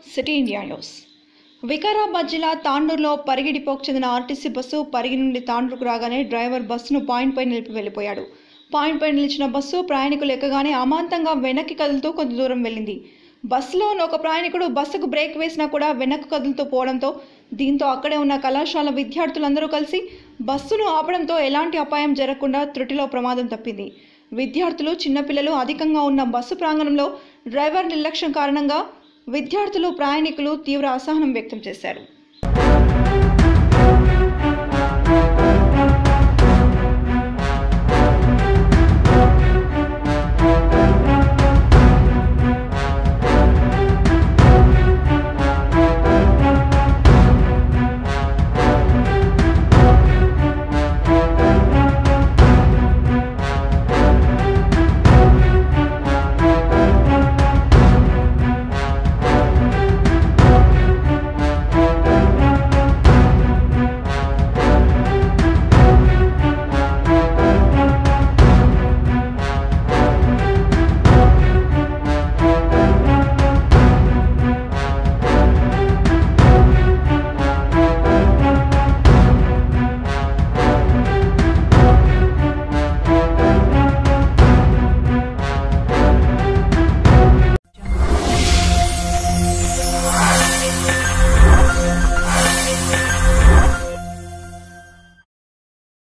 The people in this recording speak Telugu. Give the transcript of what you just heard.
సిటీ ఇండియా న్యూస్ వికారాబాద్ జిల్లా తాండూరులో పరిగి డిపోకు చెందిన ఆర్టీసీ బస్సు పరిగి నుండి తాండూరుకు రాగానే డ్రైవర్ బస్సును పాయింట్పై నిలిపి వెళ్ళిపోయాడు పాయింట్పై నిలిచిన బస్సు ప్రయాణికులు ఎక్కగానే అమాంతంగా వెనక్కి కదులుతూ కొంత దూరం వెళ్ళింది బస్సులో ఉన్న ఒక ప్రయాణికుడు బస్సుకు బ్రేక్ వేసినా కూడా వెనక్కు కదులుతూ పోవడంతో దీంతో అక్కడే ఉన్న కళాశాల విద్యార్థులందరూ కలిసి బస్సును ఆపడంతో ఎలాంటి అపాయం జరగకుండా త్రుటిలో ప్రమాదం తప్పింది విద్యార్థులు చిన్నపిల్లలు అధికంగా ఉన్న బస్సు ప్రాంగణంలో డ్రైవర్ నిర్లక్ష్యం కారణంగా విద్యార్థులు ప్రయాణికులు తీవ్ర అసహనం వ్యక్తం చేశారు